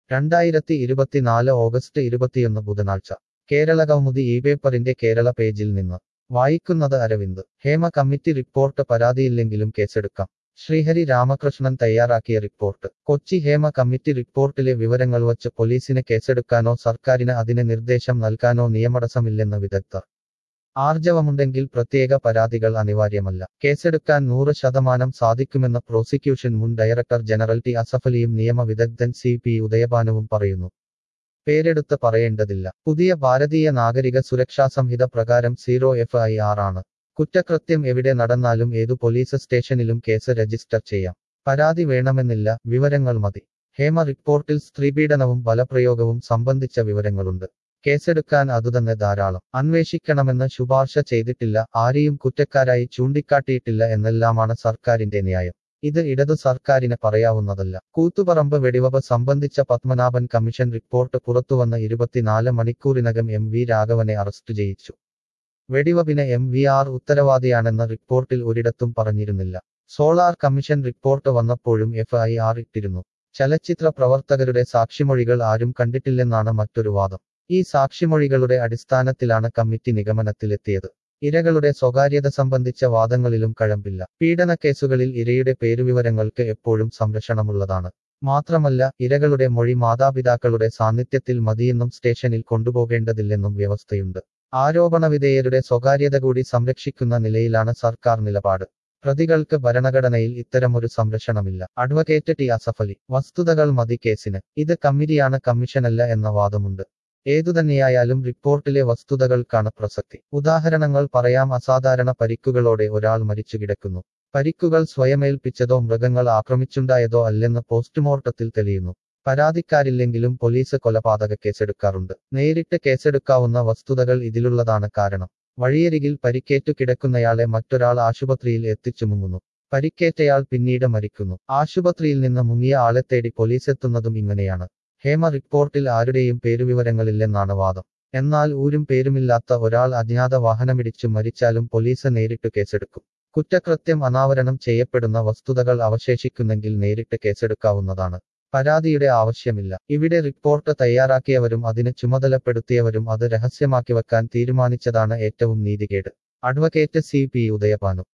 രണ്ടായിരത്തി ഇരുപത്തിനാല് ഓഗസ്റ്റ് ഇരുപത്തിയൊന്ന് ബുധനാഴ്ച കേരള കൗമുദി ഈ പേപ്പറിന്റെ കേരള പേജിൽ നിന്ന് വായിക്കുന്നത് അരവിന്ദ് ഹേമ കമ്മിറ്റി റിപ്പോർട്ട് പരാതിയില്ലെങ്കിലും കേസെടുക്കാം ശ്രീഹരി രാമകൃഷ്ണൻ തയ്യാറാക്കിയ റിപ്പോർട്ട് കൊച്ചി ഹേമ കമ്മിറ്റി റിപ്പോർട്ടിലെ വിവരങ്ങൾ വച്ച് പോലീസിന് കേസെടുക്കാനോ സർക്കാരിന് അതിന് നിർദ്ദേശം നൽകാനോ നിയമതടസ്സമില്ലെന്ന് വിദഗ്ധർ ആർജവമുണ്ടെങ്കിൽ പ്രത്യേക പരാതികൾ അനിവാര്യമല്ല കേസെടുക്കാൻ നൂറ് ശതമാനം സാധിക്കുമെന്ന് പ്രോസിക്യൂഷൻ മുൻ ഡയറക്ടർ ജനറൽ ടി അസഫലിയും നിയമ വിദഗ്ധൻ സി പി ഉദയഭാനുവും പറയുന്നു പേരെടുത്ത് പറയേണ്ടതില്ല പുതിയ ഭാരതീയ നാഗരിക സുരക്ഷാ സംഹിത പ്രകാരം സീറോ എഫ് ഐ ആർ ആണ് കുറ്റകൃത്യം എവിടെ നടന്നാലും ഏതു പോലീസ് സ്റ്റേഷനിലും കേസ് രജിസ്റ്റർ ചെയ്യാം പരാതി വേണമെന്നില്ല വിവരങ്ങൾ മതി ഹേമ റിപ്പോർട്ടിൽ സ്ത്രീപീഡനവും ബലപ്രയോഗവും സംബന്ധിച്ച വിവരങ്ങളുണ്ട് കേസെടുക്കാൻ അതുതന്നെ ധാരാളം അന്വേഷിക്കണമെന്ന് ശുപാർശ ചെയ്തിട്ടില്ല ആരെയും കുറ്റക്കാരായി ചൂണ്ടിക്കാട്ടിയിട്ടില്ല എന്നെല്ലാമാണ് സർക്കാരിന്റെ ന്യായം ഇത് ഇടതു സർക്കാരിന് പറയാവുന്നതല്ല കൂത്തുപറമ്പ് വെടിവെപ്പ് സംബന്ധിച്ച പത്മനാഭൻ കമ്മീഷൻ റിപ്പോർട്ട് പുറത്തുവന്ന ഇരുപത്തിനാല് മണിക്കൂറിനകം എം വി രാഘവനെ അറസ്റ്റ് ചെയ്യിച്ചു വെടിവെപ്പിന് എം വി ആർ ഉത്തരവാദിയാണെന്ന് റിപ്പോർട്ടിൽ ഒരിടത്തും പറഞ്ഞിരുന്നില്ല സോളാർ കമ്മീഷൻ റിപ്പോർട്ട് വന്നപ്പോഴും എഫ് ഐ ആർ ഇട്ടിരുന്നു ചലച്ചിത്ര പ്രവർത്തകരുടെ സാക്ഷിമൊഴികൾ ആരും കണ്ടിട്ടില്ലെന്നാണ് മറ്റൊരു വാദം ഈ സാക്ഷിമൊഴികളുടെ അടിസ്ഥാനത്തിലാണ് കമ്മിറ്റി നിഗമനത്തിലെത്തിയത് ഇരകളുടെ സ്വകാര്യത സംബന്ധിച്ച വാദങ്ങളിലും കഴമ്പില്ല പീഡനക്കേസുകളിൽ ഇരയുടെ പേരുവിവരങ്ങൾക്ക് എപ്പോഴും സംരക്ഷണമുള്ളതാണ് മാത്രമല്ല ഇരകളുടെ മൊഴി മാതാപിതാക്കളുടെ സാന്നിധ്യത്തിൽ മതിയെന്നും സ്റ്റേഷനിൽ കൊണ്ടുപോകേണ്ടതില്ലെന്നും വ്യവസ്ഥയുണ്ട് ആരോപണവിധേയരുടെ സ്വകാര്യത കൂടി സംരക്ഷിക്കുന്ന നിലയിലാണ് സർക്കാർ നിലപാട് പ്രതികൾക്ക് ഭരണഘടനയിൽ ഇത്തരമൊരു സംരക്ഷണമില്ല അഡ്വക്കേറ്റ് ടി അസഫലി വസ്തുതകൾ മതി കേസിന് ഇത് കമ്മിറ്റിയാണ് കമ്മീഷനല്ല എന്ന വാദമുണ്ട് ഏതുതന്നെയായാലും റിപ്പോർട്ടിലെ വസ്തുതകൾക്കാണ് പ്രസക്തി ഉദാഹരണങ്ങൾ പറയാം അസാധാരണ പരിക്കുകളോടെ ഒരാൾ മരിച്ചു കിടക്കുന്നു പരിക്കുകൾ സ്വയമേൽപ്പിച്ചതോ മൃഗങ്ങൾ ആക്രമിച്ചുണ്ടായതോ അല്ലെന്ന് പോസ്റ്റ്മോർട്ടത്തിൽ തെളിയുന്നു പരാതിക്കാരില്ലെങ്കിലും പോലീസ് കൊലപാതക കേസെടുക്കാറുണ്ട് നേരിട്ട് കേസെടുക്കാവുന്ന വസ്തുതകൾ ഇതിലുള്ളതാണ് കാരണം വഴിയരികിൽ പരിക്കേറ്റു കിടക്കുന്നയാളെ മറ്റൊരാൾ ആശുപത്രിയിൽ എത്തിച്ചു മുങ്ങുന്നു പരിക്കേറ്റയാൾ പിന്നീട് മരിക്കുന്നു ആശുപത്രിയിൽ നിന്ന് മുങ്ങിയ ആളെ തേടി പോലീസ് എത്തുന്നതും ഇങ്ങനെയാണ് ഹേമ റിപ്പോർട്ടിൽ ആരുടെയും പേരുവിവരങ്ങളില്ലെന്നാണ് വാദം എന്നാൽ ഊരും പേരുമില്ലാത്ത ഒരാൾ അജ്ഞാത വാഹനമിടിച്ചു മരിച്ചാലും പോലീസ് നേരിട്ട് കേസെടുക്കും കുറ്റകൃത്യം അനാവരണം ചെയ്യപ്പെടുന്ന വസ്തുതകൾ അവശേഷിക്കുന്നെങ്കിൽ നേരിട്ട് കേസെടുക്കാവുന്നതാണ് പരാതിയുടെ ആവശ്യമില്ല ഇവിടെ റിപ്പോർട്ട് തയ്യാറാക്കിയവരും അതിന് ചുമതലപ്പെടുത്തിയവരും അത് രഹസ്യമാക്കി വെക്കാൻ തീരുമാനിച്ചതാണ് ഏറ്റവും നീതികേട് അഡ്വക്കേറ്റ് സി പി ഉദയപാനു